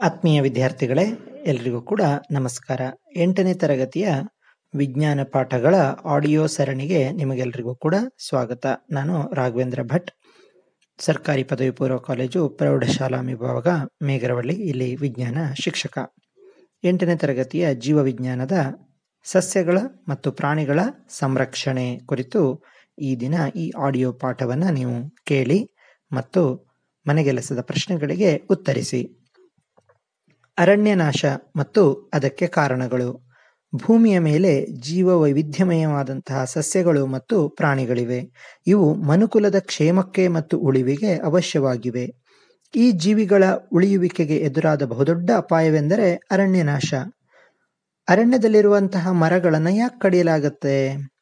ಆತ್ಮೀಯ ವಿದ್ಯಾರ್ಥಿಗಳೇ ಎಲ್ರಿಗೂ ಕೂಡ ನಮಸ್ಕಾರ ಎಂಟನೇ ತರಗತಿಯ ವಿಜ್ಞಾನ ಪಾಠಗಳ ಆಡಿಯೋ ಸರಣಿಗೆ ನಿಮಗೆಲ್ರಿಗೂ ಕೂಡ ಸ್ವಾಗತ ನಾನು ರಾಘವೇಂದ್ರ ಭಟ್ ಸರ್ಕಾರಿ ಪದವಿ ಪೂರ್ವ ಕಾಲೇಜು ಪ್ರೌಢಶಾಲಾ ವಿಭಾಗ ಮೇಗರವಳ್ಳಿ ಇಲ್ಲಿ ವಿಜ್ಞಾನ ಶಿಕ್ಷಕ ಎಂಟನೇ ತರಗತಿಯ ಜೀವ ವಿಜ್ಞಾನದ ಸಸ್ಯಗಳ ಮತ್ತು ಪ್ರಾಣಿಗಳ ಸಂರಕ್ಷಣೆ ಕುರಿತು ಈ ದಿನ ಈ ಆಡಿಯೋ ಪಾಠವನ್ನು ನೀವು ಕೇಳಿ ಮತ್ತು ಮನೆಗೆಲಸದ ಪ್ರಶ್ನೆಗಳಿಗೆ ಉತ್ತರಿಸಿ ಅರಣ್ಯನಾಶ ಮತ್ತು ಅದಕ್ಕೆ ಕಾರಣಗಳು ಭೂಮಿಯ ಮೇಲೆ ಜೀವ ವೈವಿಧ್ಯಮಯವಾದಂತಹ ಸಸ್ಯಗಳು ಮತ್ತು ಪ್ರಾಣಿಗಳಿವೆ ಇವು ಮನುಕುಲದ ಕ್ಷೇಮಕ್ಕೆ ಮತ್ತು ಉಳಿವಿಗೆ ಅವಶ್ಯವಾಗಿವೆ ಈ ಜೀವಿಗಳ ಉಳಿಯುವಿಕೆಗೆ ಎದುರಾದ ಬಹುದೊಡ್ಡ ಅಪಾಯವೆಂದರೆ ಅರಣ್ಯನಾಶ ಅರಣ್ಯದಲ್ಲಿರುವಂತಹ ಮರಗಳನ್ನು ಯಾಕೆ ಕಡಿಯಲಾಗುತ್ತೆ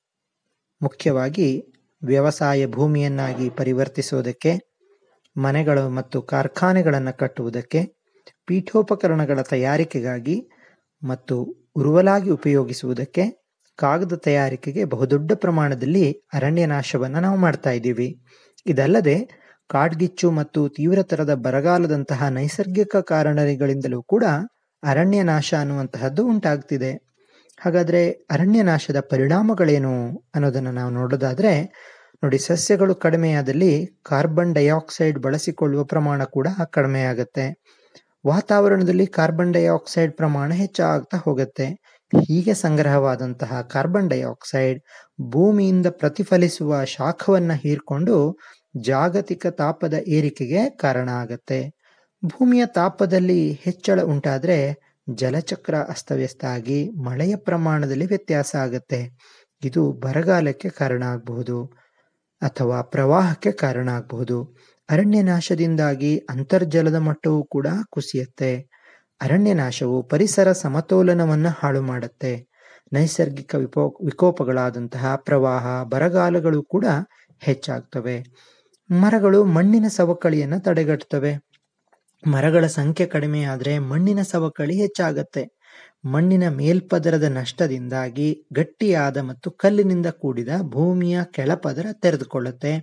ಮುಖ್ಯವಾಗಿ ವ್ಯವಸಾಯ ಭೂಮಿಯನ್ನಾಗಿ ಪರಿವರ್ತಿಸುವುದಕ್ಕೆ ಮನೆಗಳು ಮತ್ತು ಕಾರ್ಖಾನೆಗಳನ್ನು ಕಟ್ಟುವುದಕ್ಕೆ ಪೀಠೋಪಕರಣಗಳ ತಯಾರಿಕೆಗಾಗಿ ಮತ್ತು ಉರುವಲಾಗಿ ಉಪಯೋಗಿಸುವುದಕ್ಕೆ ಕಾಗದ ತಯಾರಿಕೆಗೆ ಬಹುದೊಡ್ಡ ಪ್ರಮಾಣದಲ್ಲಿ ಅರಣ್ಯನಾಶವನ್ನು ನಾವು ಮಾಡ್ತಾ ಇದ್ದೀವಿ ಇದಲ್ಲದೆ ಕಾಡ್ಗಿಚ್ಚು ಮತ್ತು ತೀವ್ರತರದ ಬರಗಾಲದಂತಹ ನೈಸರ್ಗಿಕ ಕಾರಣಗಳಿಂದಲೂ ಕೂಡ ಅರಣ್ಯನಾಶ ಅನ್ನುವಂತಹದ್ದು ಉಂಟಾಗ್ತಿದೆ ಹಾಗಾದ್ರೆ ಅರಣ್ಯನಾಶದ ಪರಿಣಾಮಗಳೇನು ಅನ್ನೋದನ್ನು ನಾವು ನೋಡೋದಾದ್ರೆ ನೋಡಿ ಸಸ್ಯಗಳು ಕಡಿಮೆಯಾದಲ್ಲಿ ಕಾರ್ಬನ್ ಡೈಆಕ್ಸೈಡ್ ಬಳಸಿಕೊಳ್ಳುವ ಪ್ರಮಾಣ ಕೂಡ ಕಡಿಮೆಯಾಗುತ್ತೆ ವಾತಾವರಣದಲ್ಲಿ ಕಾರ್ಬನ್ ಡೈಆಕ್ಸೈಡ್ ಪ್ರಮಾಣ ಹೆಚ್ಚಾಗ್ತಾ ಹೋಗುತ್ತೆ ಹೀಗೆ ಸಂಗ್ರಹವಾದಂತಹ ಕಾರ್ಬನ್ ಡೈಆಕ್ಸೈಡ್ ಭೂಮಿಯಿಂದ ಪ್ರತಿಫಲಿಸುವ ಶಾಖವನ್ನ ಹೀರ್ಕೊಂಡು ಜಾಗತಿಕ ತಾಪದ ಏರಿಕೆಗೆ ಕಾರಣ ಆಗತ್ತೆ ಭೂಮಿಯ ತಾಪದಲ್ಲಿ ಹೆಚ್ಚಳ ಉಂಟಾದ್ರೆ ಜಲಚಕ್ರ ಅಸ್ತವ್ಯಸ್ತ ಆಗಿ ಮಳೆಯ ಪ್ರಮಾಣದಲ್ಲಿ ವ್ಯತ್ಯಾಸ ಆಗತ್ತೆ ಇದು ಬರಗಾಲಕ್ಕೆ ಕಾರಣ ಆಗಬಹುದು ಅಥವಾ ಪ್ರವಾಹಕ್ಕೆ ಕಾರಣ ಆಗಬಹುದು ಅರಣ್ಯನಾಶದಿಂದಾಗಿ ಅಂತರ್ಜಲದ ಮಟ್ಟವೂ ಕೂಡ ಕುಸಿಯುತ್ತೆ ಅರಣ್ಯನಾಶವು ಪರಿಸರ ಸಮತೋಲನವನ್ನು ಹಾಳು ಮಾಡುತ್ತೆ ನೈಸರ್ಗಿಕ ವಿಪೋ ವಿಕೋಪಗಳಾದಂತಹ ಪ್ರವಾಹ ಬರಗಾಲಗಳು ಕೂಡ ಹೆಚ್ಚಾಗ್ತವೆ ಮರಗಳು ಮಣ್ಣಿನ ಸವಕಳಿಯನ್ನು ತಡೆಗಟ್ಟುತ್ತವೆ ಮರಗಳ ಸಂಖ್ಯೆ ಕಡಿಮೆ ಆದರೆ ಮಣ್ಣಿನ ಸವಕಳಿ ಹೆಚ್ಚಾಗತ್ತೆ ಮಣ್ಣಿನ ಮೇಲ್ಪದರದ ನಷ್ಟದಿಂದಾಗಿ ಗಟ್ಟಿಯಾದ ಮತ್ತು ಕಲ್ಲಿನಿಂದ ಕೂಡಿದ ಭೂಮಿಯ ಕೆಳಪದರ ತೆರೆದುಕೊಳ್ಳುತ್ತೆ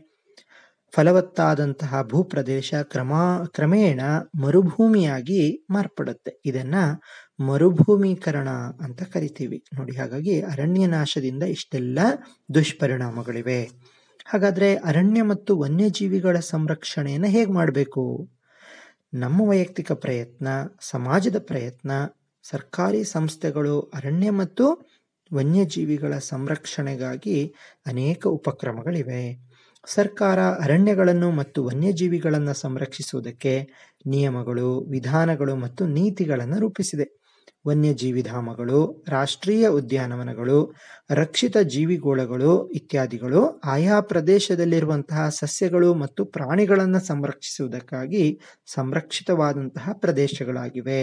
ಫಲವತ್ತಾದಂತಹ ಭೂಪ್ರದೇಶ ಕ್ರಮ ಕ್ರಮೇಣ ಮರುಭೂಮಿಯಾಗಿ ಮಾರ್ಪಡುತ್ತೆ ಇದನ್ನ ಮರುಭೂಮೀಕರಣ ಅಂತ ಕರಿತೀವಿ ನೋಡಿ ಹಾಗಾಗಿ ಅರಣ್ಯನಾಶದಿಂದ ಇಷ್ಟೆಲ್ಲ ದುಷ್ಪರಿಣಾಮಗಳಿವೆ ಹಾಗಾದ್ರೆ ಅರಣ್ಯ ಮತ್ತು ವನ್ಯಜೀವಿಗಳ ಸಂರಕ್ಷಣೆಯನ್ನು ಹೇಗೆ ಮಾಡಬೇಕು ನಮ್ಮ ವೈಯಕ್ತಿಕ ಪ್ರಯತ್ನ ಸಮಾಜದ ಪ್ರಯತ್ನ ಸರ್ಕಾರಿ ಸಂಸ್ಥೆಗಳು ಅರಣ್ಯ ಮತ್ತು ವನ್ಯಜೀವಿಗಳ ಸಂರಕ್ಷಣೆಗಾಗಿ ಅನೇಕ ಉಪಕ್ರಮಗಳಿವೆ ಸರ್ಕಾರ ಅರಣ್ಯಗಳನ್ನು ಮತ್ತು ವನ್ಯಜೀವಿಗಳನ್ನು ಸಂರಕ್ಷಿಸುವುದಕ್ಕೆ ನಿಯಮಗಳು ವಿಧಾನಗಳು ಮತ್ತು ನೀತಿಗಳನ್ನು ರೂಪಿಸಿದೆ ವನ್ಯಜೀವಿ ಧಾಮಗಳು ರಾಷ್ಟ್ರೀಯ ಉದ್ಯಾನವನಗಳು ರಕ್ಷಿತ ಜೀವಿಗೋಳಗಳು ಇತ್ಯಾದಿಗಳು ಆಯಾ ಪ್ರದೇಶದಲ್ಲಿರುವಂತಹ ಸಸ್ಯಗಳು ಮತ್ತು ಪ್ರಾಣಿಗಳನ್ನು ಸಂರಕ್ಷಿಸುವುದಕ್ಕಾಗಿ ಸಂರಕ್ಷಿತವಾದಂತಹ ಪ್ರದೇಶಗಳಾಗಿವೆ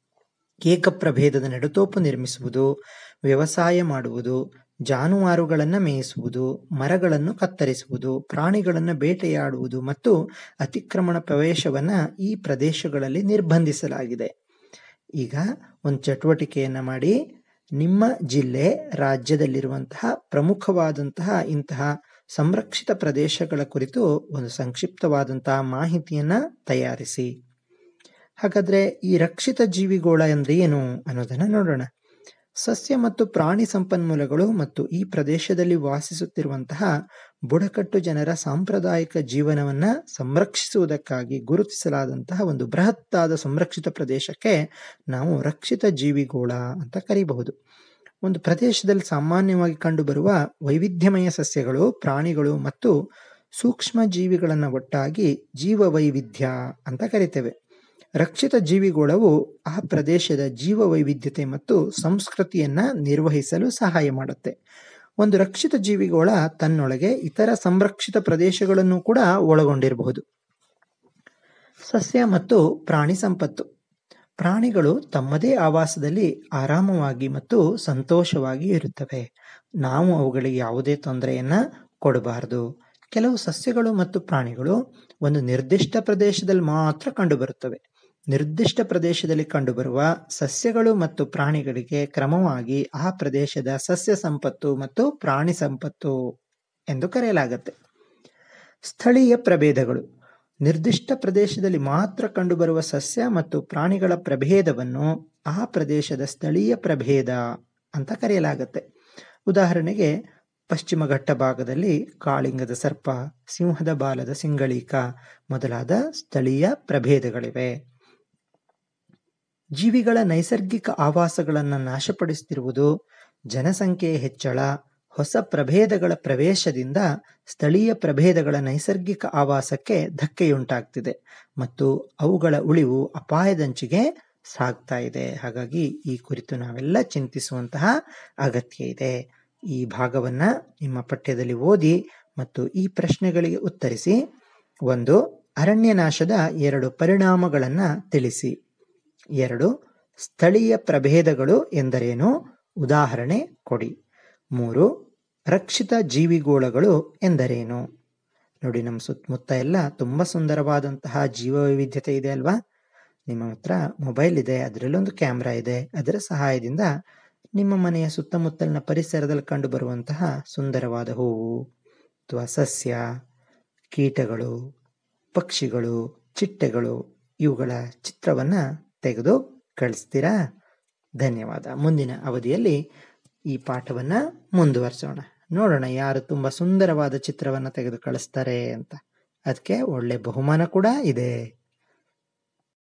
ಏಕಪ್ರಭೇದದ ನೆಡತೋಪು ನಿರ್ಮಿಸುವುದು ವ್ಯವಸಾಯ ಮಾಡುವುದು ಜಾನುವಾರುಗಳನ್ನು ಮೇಯಿಸುವುದು ಮರಗಳನ್ನು ಕತ್ತರಿಸುವುದು ಪ್ರಾಣಿಗಳನ್ನು ಬೇಟೆಯಾಡುವುದು ಮತ್ತು ಅತಿಕ್ರಮಣ ಪ್ರವೇಶವನ್ನ ಈ ಪ್ರದೇಶಗಳಲ್ಲಿ ನಿರ್ಬಂಧಿಸಲಾಗಿದೆ ಈಗ ಒಂದು ಚಟುವಟಿಕೆಯನ್ನ ಮಾಡಿ ನಿಮ್ಮ ಜಿಲ್ಲೆ ರಾಜ್ಯದಲ್ಲಿರುವಂತಹ ಪ್ರಮುಖವಾದಂತಹ ಇಂತಹ ಸಂರಕ್ಷಿತ ಪ್ರದೇಶಗಳ ಕುರಿತು ಒಂದು ಸಂಕ್ಷಿಪ್ತವಾದಂತಹ ಮಾಹಿತಿಯನ್ನ ತಯಾರಿಸಿ ಹಾಗಾದ್ರೆ ಈ ರಕ್ಷಿತ ಜೀವಿಗೋಳ ಅಂದ್ರೆ ಏನು ಅನ್ನೋದನ್ನ ನೋಡೋಣ ಸಸ್ಯ ಮತ್ತು ಪ್ರಾಣಿ ಸಂಪನ್ಮೂಲಗಳು ಮತ್ತು ಈ ಪ್ರದೇಶದಲ್ಲಿ ವಾಸಿಸುತ್ತಿರುವಂತಹ ಬುಡಕಟ್ಟು ಜನರ ಸಾಂಪ್ರದಾಯಿಕ ಜೀವನವನ್ನ ಸಂರಕ್ಷಿಸುವುದಕ್ಕಾಗಿ ಗುರುತಿಸಲಾದಂತಹ ಒಂದು ಬೃಹತ್ತಾದ ಸಂರಕ್ಷಿತ ಪ್ರದೇಶಕ್ಕೆ ನಾವು ರಕ್ಷಿತ ಜೀವಿಗೋಳ ಅಂತ ಕರೀಬಹುದು ಒಂದು ಪ್ರದೇಶದಲ್ಲಿ ಸಾಮಾನ್ಯವಾಗಿ ಕಂಡುಬರುವ ವೈವಿಧ್ಯಮಯ ಸಸ್ಯಗಳು ಪ್ರಾಣಿಗಳು ಮತ್ತು ಸೂಕ್ಷ್ಮ ಜೀವಿಗಳನ್ನು ಒಟ್ಟಾಗಿ ಜೀವ ವೈವಿಧ್ಯ ಅಂತ ಕರಿತೇವೆ ರಕ್ಷಿತ ಜೀವಿಗೋಳವು ಆ ಪ್ರದೇಶದ ಜೀವ ವೈವಿಧ್ಯತೆ ಮತ್ತು ಸಂಸ್ಕೃತಿಯನ್ನ ನಿರ್ವಹಿಸಲು ಸಹಾಯ ಮಾಡುತ್ತೆ ಒಂದು ರಕ್ಷಿತ ಜೀವಿಗೋಳ ತನ್ನೊಳಗೆ ಇತರ ಸಂರಕ್ಷಿತ ಪ್ರದೇಶಗಳನ್ನು ಕೂಡ ಒಳಗೊಂಡಿರಬಹುದು ಸಸ್ಯ ಮತ್ತು ಪ್ರಾಣಿ ಸಂಪತ್ತು ಪ್ರಾಣಿಗಳು ತಮ್ಮದೇ ಆವಾಸದಲ್ಲಿ ಆರಾಮವಾಗಿ ಮತ್ತು ಸಂತೋಷವಾಗಿ ಇರುತ್ತವೆ ನಾವು ಅವುಗಳಿಗೆ ಯಾವುದೇ ತೊಂದರೆಯನ್ನ ಕೊಡಬಾರದು ಕೆಲವು ಸಸ್ಯಗಳು ಮತ್ತು ಪ್ರಾಣಿಗಳು ಒಂದು ನಿರ್ದಿಷ್ಟ ಪ್ರದೇಶದಲ್ಲಿ ಮಾತ್ರ ಕಂಡುಬರುತ್ತವೆ ನಿರ್ದಿಷ್ಟ ಪ್ರದೇಶದಲ್ಲಿ ಕಂಡುಬರುವ ಸಸ್ಯಗಳು ಮತ್ತು ಪ್ರಾಣಿಗಳಿಗೆ ಕ್ರಮವಾಗಿ ಆ ಪ್ರದೇಶದ ಸಸ್ಯ ಸಂಪತ್ತು ಮತ್ತು ಪ್ರಾಣಿ ಸಂಪತ್ತು ಎಂದು ಕರೆಯಲಾಗುತ್ತೆ ಸ್ಥಳೀಯ ಪ್ರಭೇದಗಳು ನಿರ್ದಿಷ್ಟ ಪ್ರದೇಶದಲ್ಲಿ ಮಾತ್ರ ಕಂಡುಬರುವ ಸಸ್ಯ ಮತ್ತು ಪ್ರಾಣಿಗಳ ಪ್ರಭೇದವನ್ನು ಆ ಪ್ರದೇಶದ ಸ್ಥಳೀಯ ಪ್ರಭೇದ ಅಂತ ಕರೆಯಲಾಗುತ್ತೆ ಉದಾಹರಣೆಗೆ ಪಶ್ಚಿಮ ಘಟ್ಟ ಭಾಗದಲ್ಲಿ ಕಾಳಿಂಗದ ಸರ್ಪ ಸಿಂಹದ ಬಾಲದ ಸಿಂಗಳೀಕ ಮೊದಲಾದ ಸ್ಥಳೀಯ ಪ್ರಭೇದಗಳಿವೆ ಜೀವಿಗಳ ನೈಸರ್ಗಿಕ ಆವಾಸಗಳನ್ನು ನಾಶಪಡಿಸುತ್ತಿರುವುದು ಜನಸಂಖ್ಯೆಯ ಹೆಚ್ಚಳ ಹೊಸ ಪ್ರಭೇದಗಳ ಪ್ರವೇಶದಿಂದ ಸ್ಥಳೀಯ ಪ್ರಭೇದಗಳ ನೈಸರ್ಗಿಕ ಆವಾಸಕ್ಕೆ ಧಕ್ಕೆಯುಂಟಾಗ್ತಿದೆ ಮತ್ತು ಅವುಗಳ ಉಳಿವು ಅಪಾಯದಂಚಿಗೆ ಸಾಗ್ತಾ ಇದೆ ಹಾಗಾಗಿ ಈ ಕುರಿತು ನಾವೆಲ್ಲ ಚಿಂತಿಸುವಂತಹ ಅಗತ್ಯ ಇದೆ ಈ ಭಾಗವನ್ನ ನಿಮ್ಮ ಪಠ್ಯದಲ್ಲಿ ಓದಿ ಮತ್ತು ಈ ಪ್ರಶ್ನೆಗಳಿಗೆ ಉತ್ತರಿಸಿ ಒಂದು ಅರಣ್ಯನಾಶದ ಎರಡು ಪರಿಣಾಮಗಳನ್ನ ತಿಳಿಸಿ ಎರಡು ಸ್ಥಳೀಯ ಪ್ರಭೇದಗಳು ಎಂದರೇನು ಉದಾಹರಣೆ ಕೊಡಿ ಮೂರು ರಕ್ಷಿತ ಜೀವಿಗೋಳಗಳು ಎಂದರೇನು ನೋಡಿ ನಮ್ಮ ಸುತ್ತಮುತ್ತ ಎಲ್ಲ ತುಂಬಾ ಸುಂದರವಾದಂತಹ ಜೀವ ವೈವಿಧ್ಯತೆ ಇದೆ ಅಲ್ವಾ ನಿಮ್ಮ ಹತ್ರ ಮೊಬೈಲ್ ಇದೆ ಅದರಲ್ಲೊಂದು ಕ್ಯಾಮ್ರಾ ಇದೆ ಅದರ ಸಹಾಯದಿಂದ ನಿಮ್ಮ ಮನೆಯ ಸುತ್ತಮುತ್ತಲಿನ ಪರಿಸರದಲ್ಲಿ ಕಂಡು ಬರುವಂತಹ ಸುಂದರವಾದ ಹೂವು ಅಥವಾ ಸಸ್ಯ ಕೀಟಗಳು ಪಕ್ಷಿಗಳು ಚಿಟ್ಟೆಗಳು ಇವುಗಳ ಚಿತ್ರವನ್ನ ತೆಗೆದು ಕಳಿಸ್ತೀರಾ ಧನ್ಯವಾದ ಮುಂದಿನ ಅವಧಿಯಲ್ಲಿ ಈ ಪಾಠವನ್ನ ಮುಂದುವರಿಸೋಣ ನೋಡೋಣ ಯಾರು ತುಂಬಾ ಸುಂದರವಾದ ಚಿತ್ರವನ್ನ ತೆಗೆದು ಕಳಿಸ್ತಾರೆ ಅಂತ ಅದಕ್ಕೆ ಒಳ್ಳೆ ಬಹುಮಾನ ಕೂಡ ಇದೆ